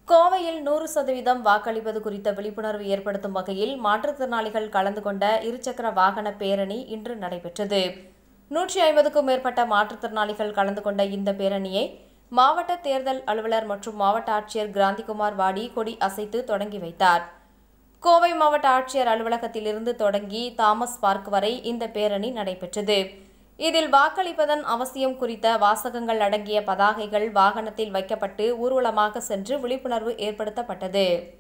கோவையில் நூறு சதவீதம் வாக்களிப்பது குறித்த விழிப்புணர்வு ஏற்படுத்தும் வகையில் மாற்றுத்திறனாளிகள் கலந்து கொண்ட இருசக்கர வாகன பேரணி இன்று நடைபெற்றது நூற்றி ஐம்பதுக்கும் மேற்பட்ட மாற்றுத்திறனாளிகள் கலந்து கொண்ட இந்த பேரணியை மாவட்ட தேர்தல் அலுவலர் மற்றும் மாவட்ட ஆட்சியர் கிராந்திகுமார் வாடி கொடி அசைத்து தொடங்கி வைத்தார் கோவை மாவட்ட ஆட்சியர் அலுவலகத்திலிருந்து தொடங்கி தாமஸ் பார்க் வரை இந்த பேரணி நடைபெற்றது இதில் வாக்களிப்பதன் அவசியம் குறித்த வாசகங்கள் அடங்கிய பதாகைகள் வாகனத்தில் வைக்கப்பட்டு ஊர்வலமாக சென்று விழிப்புணர்வு ஏற்படுத்தப்பட்டது